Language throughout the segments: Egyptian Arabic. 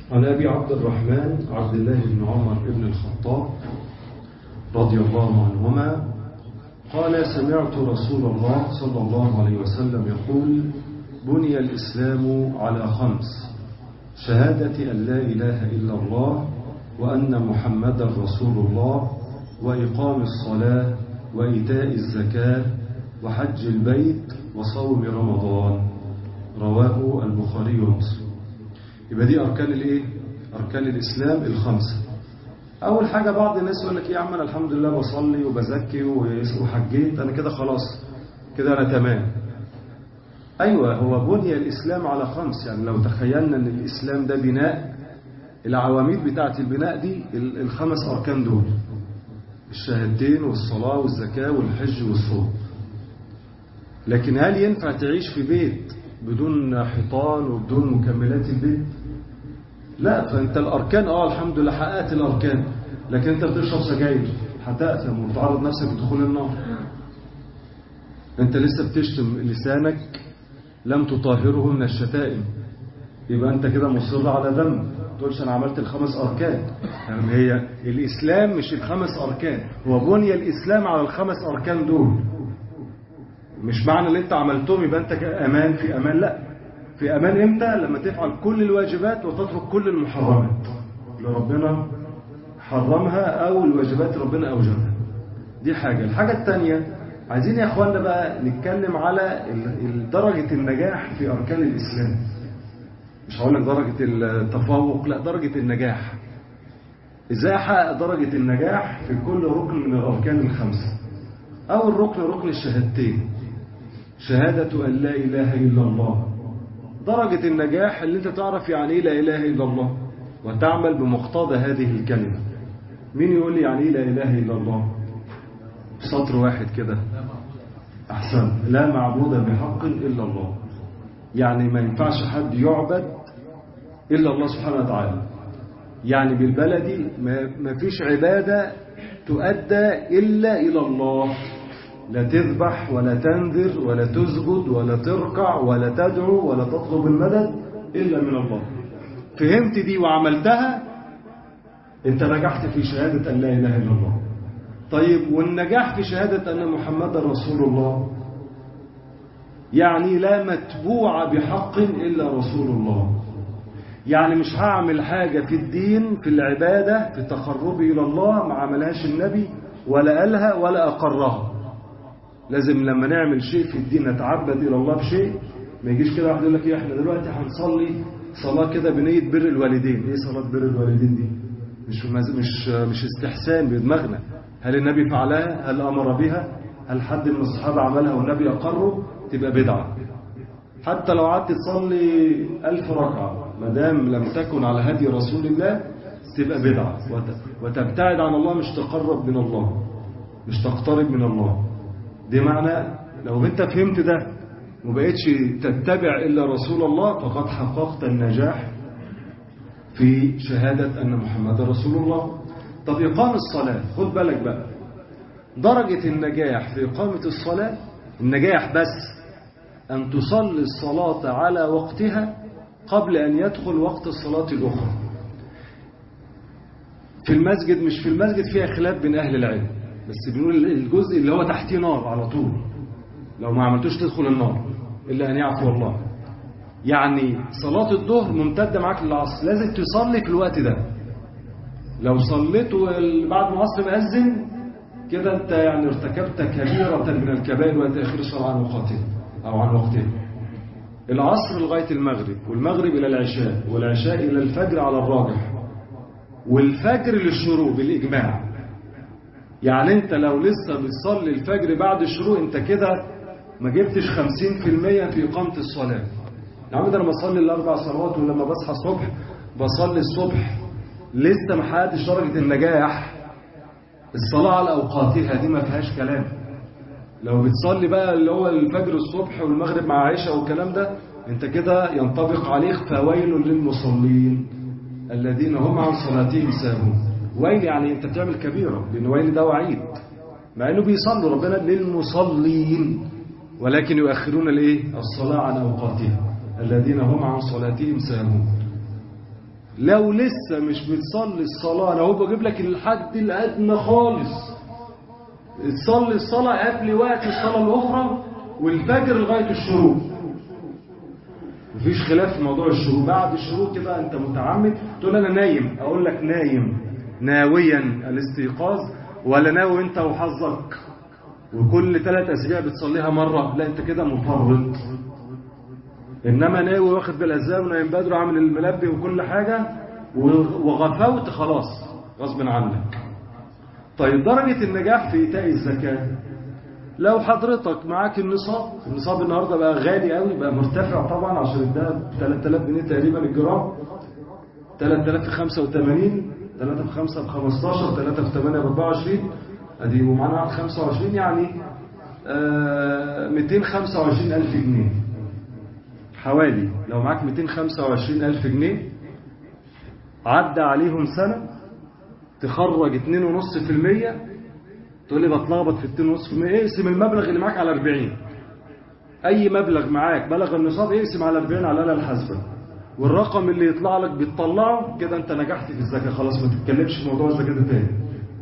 عن أبي عبد الرحمن عبد الله بن عمر بن الخطاب رضي الله عنهما قال سمعت رسول الله صلى الله عليه وسلم يقول بني الإسلام على خمس شهادة أن لا إله إلا الله وأن محمد رسول الله وإقام الصلاة وإيتاء الزكاة وحج البيت وصوم رمضان رواه البخاري ومسلم يبقى دي أركان الإيه؟ أركان الإسلام الخمسة أول حاجة بعض الناس يقول لك إيه يا عم أنا الحمد لله بصلي وبزكي وحجيت أنا كده خلاص كده أنا تمام أيوة هو بني الإسلام على خمس يعني لو تخيلنا أن الإسلام ده بناء العواميد بتاعة البناء دي الخمس أركان دول الشهادتين والصلاة والزكاة والحج والصوم لكن هل ينفع تعيش في بيت بدون حيطان وبدون مكملات البيت لا فانت الاركان اه الحمد لله حققت الاركان لكن انت بتشرب سجاير هتأثم وتعرض نفسك لدخول النار انت لسه بتشتم لسانك لم تطهره من الشتائم يبقى انت كده مصر على ذنب تقولش انا عملت الخمس اركان يعني هي الاسلام مش الخمس اركان هو بني الاسلام على الخمس اركان دول مش معنى اللي انت عملتهم يبقى انت امان في امان لا في امان امتى لما تفعل كل الواجبات وتترك كل المحرمات اللي ربنا حرمها او الواجبات ربنا اوجبها دي حاجة الحاجة الثانية عايزين يا اخوانا بقى نتكلم على درجة النجاح في اركان الاسلام مش هقول لك درجة التفوق لا درجة النجاح ازاي احقق درجة النجاح في كل ركن من الاركان الخمسة اول ركن ركن الشهادتين شهادة أن لا إله إلا الله درجة النجاح اللي انت تعرف يعني ايه لا إله إلا الله وتعمل بمقتضى هذه الكلمة مين يقول لي يعني ايه لا إله إلا الله سطر واحد كده أحسن لا معبود بحق إلا الله يعني ما ينفعش حد يعبد إلا الله سبحانه وتعالى يعني بالبلدي ما فيش عبادة تؤدى إلا إلى الله لا تذبح ولا تنذر ولا تسجد ولا تركع ولا تدعو ولا تطلب المدد إلا من الله فهمت دي وعملتها انت نجحت في شهادة أن لا إله إلا الله طيب والنجاح في شهادة أن محمد رسول الله يعني لا متبوع بحق إلا رسول الله يعني مش هعمل حاجة في الدين في العبادة في التقرب إلى الله ما عملهاش النبي ولا قالها ولا أقرها لازم لما نعمل شيء في الدين نتعبد إلى الله بشيء ما يجيش كده واحد يقول لك ايه احنا دلوقتي هنصلي صلاة كده بنية بر الوالدين ايه صلاة بر الوالدين دي مش مش مش استحسان بدماغنا هل النبي فعلها هل أمر بها هل حد من الصحابة عملها والنبي أقره تبقى بدعة حتى لو قعدت تصلي ألف ركعة ما دام لم تكن على هدي رسول الله تبقى بدعة وتبتعد عن الله مش تقرب من الله مش تقترب من الله دي معنى لو انت فهمت ده وبقيتش تتبع إلا رسول الله فقد حققت النجاح في شهادة أن محمد رسول الله طب إقام الصلاة خد بالك بقى درجة النجاح في إقامة الصلاة النجاح بس أن تصلي الصلاة على وقتها قبل أن يدخل وقت الصلاة الأخرى في المسجد مش في المسجد فيها خلاف بين أهل العلم بس بنقول الجزء اللي هو تحتيه نار على طول لو ما عملتوش تدخل النار إلا أن يعفو الله يعني صلاة الظهر ممتدة معاك للعصر لازم تصلي في الوقت ده لو صليت بعد ما العصر مأذن كده انت يعني ارتكبت كبيرة من الكبائر وتأخير الصلاة عن وقتها أو عن وقتها العصر لغاية المغرب والمغرب إلى العشاء والعشاء إلى الفجر على الراجح والفجر للشروق بالإجماع يعني انت لو لسه بتصلي الفجر بعد الشروق انت كده ما جبتش 50% في إقامة الصلاة يعني ده لما أصلي الأربع صلوات ولما بصحى الصبح بصلي الصبح لسه ما حققتش درجة النجاح الصلاة على أوقاتها دي ما فيهاش كلام لو بتصلي بقى اللي هو الفجر الصبح والمغرب مع عائشة والكلام ده انت كده ينطبق عليك فويل للمصلين الذين هم عن صلاتهم ساهون ويل يعني انت بتعمل كبيرة لأن ويل ده وعيد مع انه بيصلوا ربنا للمصلين ولكن يؤخرون الايه الصلاة عن أوقاتها الذين هم عن صلاتهم ساهون لو لسه مش بتصلي الصلاة انا هو بجيب لك الحد الأدنى خالص تصلي الصلاة قبل وقت الصلاة الأخرى والفجر لغاية الشروق مفيش خلاف في موضوع الشروق بعد الشروق كده انت متعمد تقول انا نايم اقول لك نايم ناويا الاستيقاظ ولا ناوي انت وحظك وكل ثلاث اسابيع بتصليها مرة لا انت كده مفرط انما ناوي واخد بالاسباب ونايم بدري وعامل الملبي وكل حاجة وغفوت خلاص غصب عنك طيب درجة النجاح في ايتاء الزكاة لو حضرتك معاك النصاب النصاب النهارده بقى غالي قوي بقى مرتفع طبعا عشان الدهب 3000 جنيه تقريبا الجرام 3000 في 85 3 في 5 ب 15 3 في 8 ب 24 ادي ومعانا واحد 25 يعني آه 225 ألف جنيه حوالي لو معاك 225 ألف جنيه عدى عليهم سنة تخرج 2.5% تقول لي بتلخبط في 2.5% اقسم المبلغ اللي معاك على 40 اي مبلغ معاك بلغ النصاب اقسم على 40 على الاله الحاسبه والرقم اللي يطلع لك بتطلعه كده انت نجحت في الزكاه خلاص ما تتكلمش في موضوع الزكاه ده تاني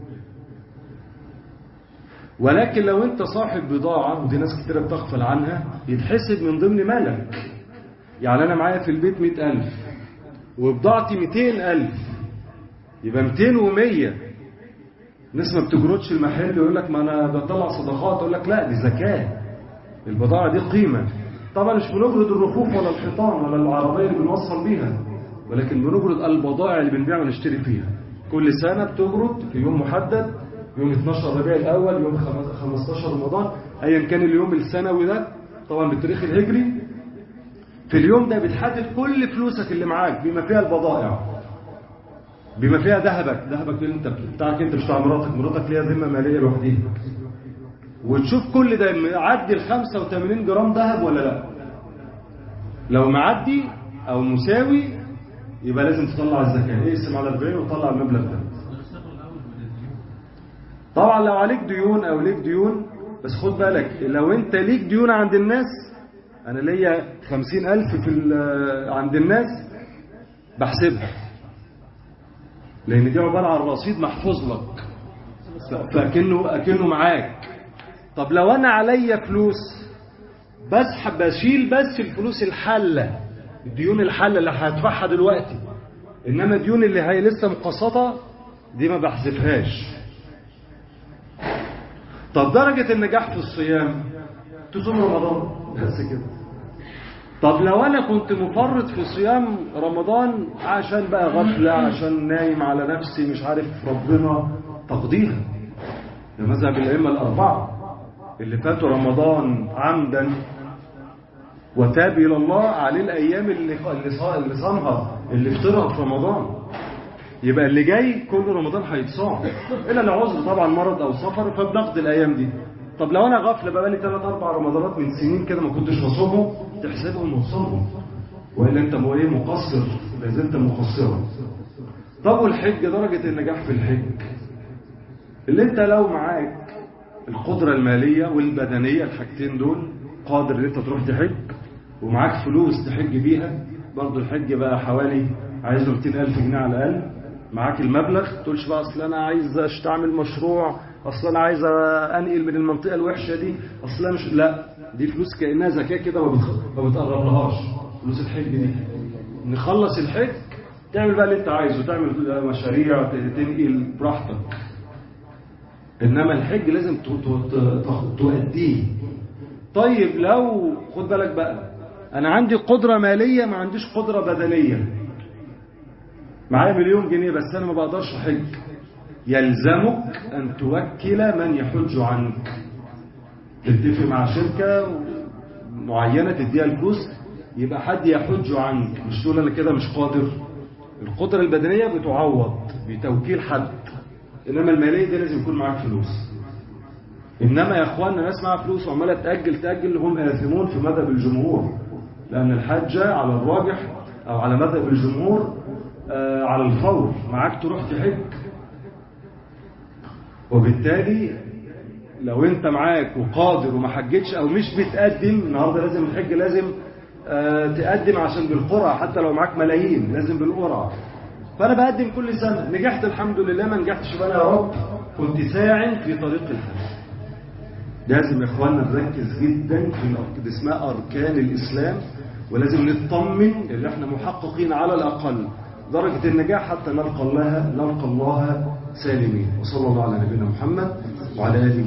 ولكن لو انت صاحب بضاعه ودي ناس كتير بتغفل عنها يتحسب من ضمن مالك يعني انا معايا في البيت 100000 وبضاعتي 200000 يبقى 200 و100 الناس ما بتجردش المحل يقول لك ما انا بطلع صدقات اقول لك لا دي زكاه البضاعه دي قيمه طبعا مش بنجرد الرفوف ولا الحيطان ولا العربيه اللي بنوصل بيها ولكن بنجرد البضائع اللي بنبيع ونشتري فيها كل سنه بتجرد في يوم محدد يوم 12 ربيع الاول يوم 15 رمضان ايا كان اليوم السنوي ده طبعا بالتاريخ الهجري في اليوم ده بتحدد كل فلوسك اللي معاك بما فيها البضائع بما فيها ذهبك ذهبك اللي انت بتاعك انت مش بتاع مراتك مراتك ليها ذمه ماليه لوحديها وتشوف كل ده معدي ال 85 جرام ذهب ولا لا لو معدي او مساوي يبقى لازم تطلع الزكاه اقسم على 40 وطلع المبلغ ده طبعا لو عليك ديون او ليك ديون بس خد بالك لو انت ليك ديون عند الناس انا ليا 50000 في عند الناس بحسبها لان دي عباره عن رصيد محفوظ لك فاكنه اكنه معاك طب لو انا عليا فلوس بسحب بشيل بس الفلوس الحله الديون الحله اللي هدفعها دلوقتي انما الديون اللي هي لسه مقسطه دي ما بحذفهاش طب درجه النجاح في الصيام تصوم رمضان بس كده طب لو انا كنت مفرط في صيام رمضان عشان بقى غفله عشان نايم على نفسي مش عارف ربنا تقضيها ده مذهب الائمه الاربعه اللي فاتوا رمضان عمدا وتاب الى الله عليه الايام اللي اللي صامها اللي فطرها في رمضان يبقى اللي جاي كل رمضان هيتصام الا لعذر طبعا مرض او سفر فبنقضي الايام دي طب لو انا غفله بقى لي 3 4 رمضانات من سنين كده ما كنتش بصومهم تحسبهم وتصومهم والا انت مو ايه مقصر ما زلت مقصرا طب والحج درجه النجاح في الحج اللي انت لو معاك القدره الماليه والبدنيه الحاجتين دول قادر ان انت تروح تحج ومعاك فلوس تحج بيها برضه الحج بقى حوالي عايز له 200000 جنيه على الاقل معاك المبلغ تقولش بقى اصل انا عايز استعمل مشروع اصل انا عايز انقل من المنطقه الوحشه دي اصل انا مش لا دي فلوس كانها زكاه كده ما بتقربلهاش فلوس الحج دي نخلص الحج تعمل بقى اللي انت عايزه تعمل مشاريع تنقل براحتك انما الحج لازم تؤديه طيب لو خد بالك بقى انا عندي قدره ماليه ما عنديش قدره بدنيه معايا مليون جنيه بس انا ما بقدرش احج يلزمك ان توكل من يحج عنك تتفق مع شركه معينه تديها الفلوس يبقى حد يحج عنك مش تقول انا كده مش قادر القدره البدنيه بتعوض بتوكيل حد انما الماليه دي لازم يكون معاك فلوس انما يا اخواننا ناس معاها فلوس وعماله تاجل تاجل هم اثمون في مذهب الجمهور لان الحجه على الراجح او على مذهب الجمهور آه على الفور معاك تروح تحج وبالتالي لو انت معاك وقادر وما حجتش او مش بتقدم النهارده لازم الحج لازم آه تقدم عشان بالقرعه حتى لو معاك ملايين لازم بالقرعه فأنا بقدم كل سنة نجحت الحمد لله ما نجحتش بقى يا رب كنت ساعد في طريق الحج لازم يا اخوانا نركز جدا في الأركان دي اسمها أركان الإسلام ولازم نطمن ان احنا محققين على الأقل درجة النجاح حتى نلقى الله نلقى الله سالمين وصلى الله على نبينا محمد وعلى آله